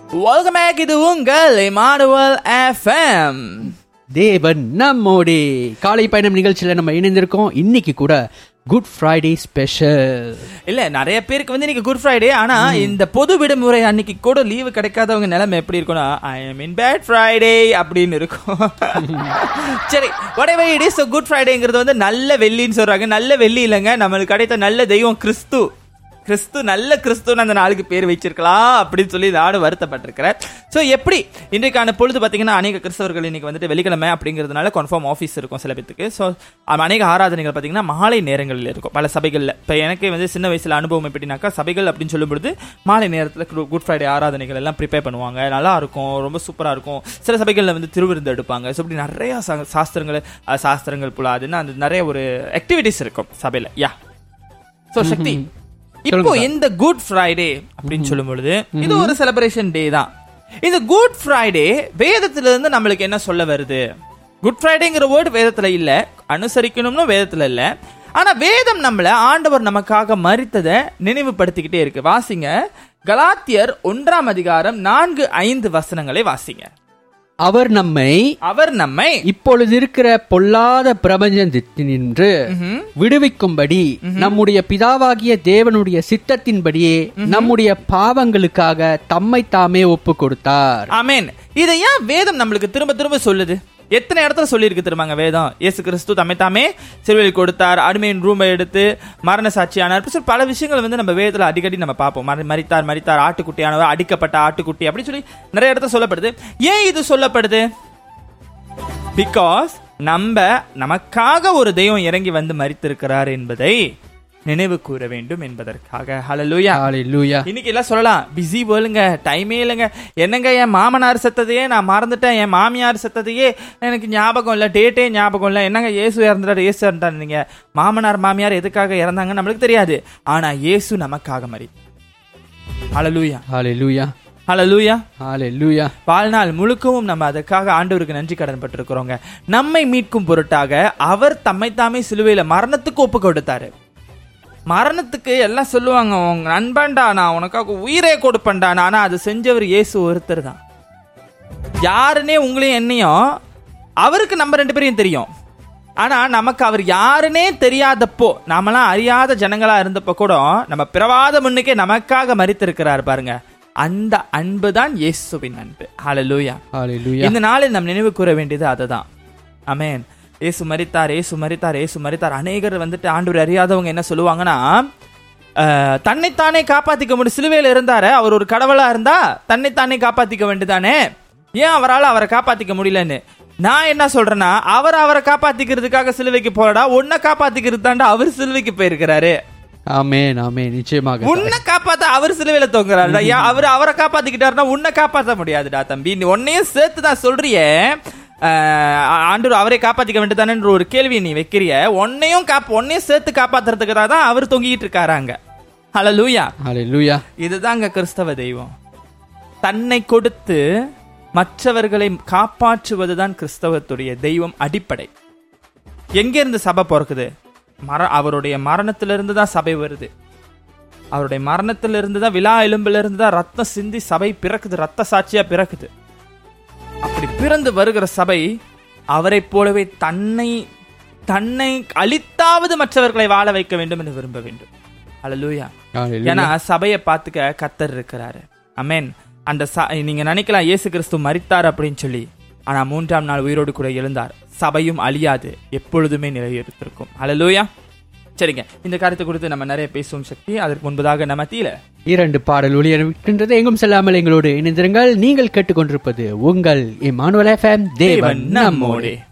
welcome back இது உங்கள் Emmanuel FM தேவன் நம்மோடே காலை பயணம் நிகழ்ச்சியில நம்ம இணைந்திருக்கோம் இன்னைக்கு கூட குட் ஃப்ரைடே ஸ்பெஷல் இல்ல நிறைய பேருக்கு வந்து இன்னைக்கு குட் ஃப்ரைடே ஆனா இந்த பொது விடுமுறை அன்னைக்கு கூட லீவு கிடைக்காதவங்க நிலைமை எப்படி இருக்கும்னா I am in bad Friday அப்படின்னு இருக்கும் சரி whatever it is குட் ஃப்ரைடேங்கிறது வந்து நல்ல வெள்ளின்னு சொல்றாங்க நல்ல வெள்ளி இல்லைங்க நம்மளுக்கு கிடைத்த நல்ல தெய்வம் கிறிஸ்து கிறிஸ்து நல்ல கிறிஸ்துன்னு அந்த நாளுக்கு பேர் வச்சிருக்கலாம் அப்படின்னு சொல்லி நானும் வருத்தப்பட்டிருக்கிறேன் ஸோ எப்படி இன்றைக்கான பொழுது பார்த்தீங்கன்னா அநேக கிறிஸ்தவர்கள் இன்னைக்கு வந்துட்டு வெள்ளிக்கிழமை அப்படிங்கிறதுனால கன்ஃபார்ம் ஆஃபீஸ் இருக்கும் சில பேத்துக்கு ஸோ அநேக ஆராதனைகள் பார்த்தீங்கன்னா மாலை நேரங்களில் இருக்கும் பல சபைகளில் இப்போ எனக்கு வந்து சின்ன வயசில் அனுபவம் எப்படின்னாக்கா சபைகள் அப்படின்னு சொல்லும்பொழுது மாலை நேரத்தில் குட் ஃப்ரைடே ஆராதனைகள் எல்லாம் ப்ரிப்பேர் பண்ணுவாங்க நல்லா இருக்கும் ரொம்ப சூப்பராக இருக்கும் சில சபைகளில் வந்து திருவிருந்து எடுப்பாங்க ஸோ இப்படி நிறைய சா- சாஸ்திரங்கள் அஹ், சாஸ்திரங்கள் புலாதுன்னு அந்த நிறைய ஒரு ஆக்டிவிட்டிஸ் இருக்கும் சபையில் யா ஸோ சக்தி இப்போ இந்த குட் ஃப்ரைடே அப்படின்னு சொல்லும் பொழுது இது ஒரு செலிப்ரேஷன் டே தான் இந்த குட் ஃப்ரைடே வேதத்துல இருந்து நம்மளுக்கு என்ன சொல்ல வருது குட் ஃப்ரைடேங்கிற வேர்டு வேதத்துல இல்ல அனுசரிக்கணும்னு வேதத்துல இல்ல ஆனா வேதம் நம்மள ஆண்டவர் நமக்காக மறித்ததை நினைவுபடுத்திக்கிட்டே இருக்கு வாசிங்க கலாத்தியர் ஒன்றாம் அதிகாரம் நான்கு ஐந்து வசனங்களை வாசிங்க அவர் நம்மை அவர் நம்மை இப்பொழுது இருக்கிற பொல்லாத பிரபஞ்சத்தினின்று விடுவிக்கும்படி நம்முடைய பிதாவாகிய தேவனுடைய சித்தத்தின்படியே நம்முடைய பாவங்களுக்காக தம்மை தாமே ஒப்பு கொடுத்தார் ஆமென் இதை ஏன் வேதம் நம்மளுக்கு திரும்ப திரும்ப சொல்லுது எத்தனை இடத்துல சொல்லியிருக்கு திரும்பாங்க வேதம் இயேசு கிறிஸ்து தம்மை தாமே சிறுவையில் கொடுத்தார் அடிமையின் ரூமை எடுத்து மரண சாட்சியானார் இப்படி சொல்லி பல விஷயங்கள் வந்து நம்ம வேதத்துல அடிக்கடி நம்ம பார்ப்போம் மரி- மரித்தார் மரித்தார் ஆட்டுக்குட்டியானவர் அடிக்கப்பட்ட ஆட்டுக்குட்டி அப்படி சொல்லி நிறைய இடத்துல சொல்லப்படுது ஏன் இது சொல்லப்படுது பிகாஸ் நம்ம நமக்காக ஒரு தெய்வம் இறங்கி வந்து மரித்திருக்கிறார் என்பதை நினைவு கூற வேண்டும் என்பதற்காக ஹalleluya ஹalleluya இன்னைக்கு எல்லாம் சொல்லலாம் பிஸி வேர்லுங்க டைமே இல்லைங்க என்னங்க என் மாமனார் செத்ததையே நான் மறந்துட்டேன் என் மாமியார் செத்ததையே எனக்கு ஞாபகம் இல்லை டேட்டே ஞாபகம் இல்லை என்னங்க இயேசு இறந்துட்டார் இயேசு இறந்தார் நீங்க மாமனார் மாமியார் எதுக்காக இறந்தாங்க நம்மளுக்கு தெரியாது ஆனா இயேசு நமக்காக மறி ஹalleluya ஹalleluya ஹalleluya ஹalleluya வாழ்நாள் முழுக்கவும் நம்ம அதற்காக ஆண்டவருக்கு நன்றி கடன் பட்டிருக்கிறோங்க நம்மை மீட்கும் பொருட்டாக அவர் தம்மை தாமே சிலுவையில மரணத்துக்கு ஒப்பு கொடுத்தாரு மரணத்துக்கு எல்லாம் சொல்லுவாங்க உங்க நண்பன்டா நான் உனக்காக உயிரே கொடுப்பேன்டா ஆனா அது செஞ்சவர் இயேசு ஒருத்தர் தான் யாருன்னே உங்களையும் என்னையும் அவருக்கு நம்ம ரெண்டு பேரையும் தெரியும் ஆனா நமக்கு அவர் யாருன்னே தெரியாதப்போ நாமெல்லாம் அறியாத ஜனங்களா இருந்தப்போ கூட நம்ம பிறவாத முன்னுக்கே நமக்காக மறித்திருக்கிறார் பாருங்க அந்த அன்பு தான் இயேசுவின் அன்பு ஹalleluya ஹalleluya இந்த நாளில் நாம் நினைவு கூற வேண்டியது அதுதான் அமேன் ஏசு மரித்தார் ஏசு மரித்தார் ஏசு மரித்தார் அநேகர் வந்துட்டு ஆண்டவர் அறியாதவங்க என்ன சொல்லுவாங்கன்னா அஹ், தன்னைத்தானே காப்பாத்திக்க முடியும் சிலுவையில் இருந்தாரு அவர் ஒரு கடவுளா இருந்தா தன்னைத்தானே காப்பாத்திக்க வேண்டியதானே ஏன் அவரால் அவரை காப்பாத்திக்க முடியலன்னு நான் என்ன சொல்றேன்னா அவர் அவரை காப்பாத்திக்கிறதுக்காக சிலுவைக்கு போறடா உன்னை காப்பாத்திக்கிறது தாண்டா அவர் சிலுவைக்கு போயிருக்கிறாரு ஆமென் ஆமென் நிச்சயமாக உன்னை காப்பாத்த அவர் சிலுவையில தொங்குறாருடா ஏன் அவர் அவரை காப்பாத்திக்கிட்டாருன்னா உன்னை காப்பாத்த முடியாதுடா தம்பி நீ உன்னையும் சேர்த்து தான் சொல்றியே ஆஹ், ஆண்டவர் அவரை காப்பாத்திக்க வேண்டியதானன்ற ஒரு கேள்வியை நீ வைக்கிறிய உன்னையும் காப்ப உன்னையும் சேர்த்து காப்பாத்துறதுக்கு தான் அவர் தொங்கிட்டு இருக்காராங்க ஹalleluya ஹalleluya இதுதாங்க கிறிஸ்தவ தெய்வம் தன்னை கொடுத்து மற்றவர்களை காப்பாற்றுவதுதான் கிறிஸ்தவத்துடைய தெய்வம் அடிப்படை எங்கிருந்து சபை பிறக்குது மர அவருடைய மரணத்திலிருந்து தான் சபை வருது அவருடைய மரணத்திலிருந்து தான் விழா எலும்பிலிருந்து தான் ரத்தம் சிந்தி சபை பிறக்குது ரத்த சாட்சியா பிறக்குது அப்படி பிறந்து வருகிற சபை அவரைப் போலவே தன்னை தன்னை அழித்தாவது மற்றவர்களை வாழ வைக்க வேண்டும் என்று விரும்ப வேண்டும் அல்லேலூயா ஹalleluya ஏன்னா சபையை பார்த்துக்க கத்தர் இருக்கிறாரு அமேன் அந்த ச- நீங்க நினைக்கலாம் இயேசு கிறிஸ்து மரித்தார் அப்படின்னு சொல்லி ஆனா மூன்றாம் நாள் உயிரோடு கூட எழுந்தார் சபையும் அழியாது எப்பொழுதுமே நிலையிருத்திருக்கும் அல்லேலூயா சரிங்க இந்த காரியத்தை குறித்து நம்ம நிறைய பேசுவோம் சக்தி அதற்கு முன்பதாக நம்ம தீல இரண்டு பாடல் ஒளியரவிக்கின்றது எங்கும் செல்லாமல் எங்களோடு இணைந்திருங்கள் நீங்கள் கேட்டுக்கொண்டிருப்பது உங்கள் இமானுவல் எஃப்எம் தேவன் நம்மோடு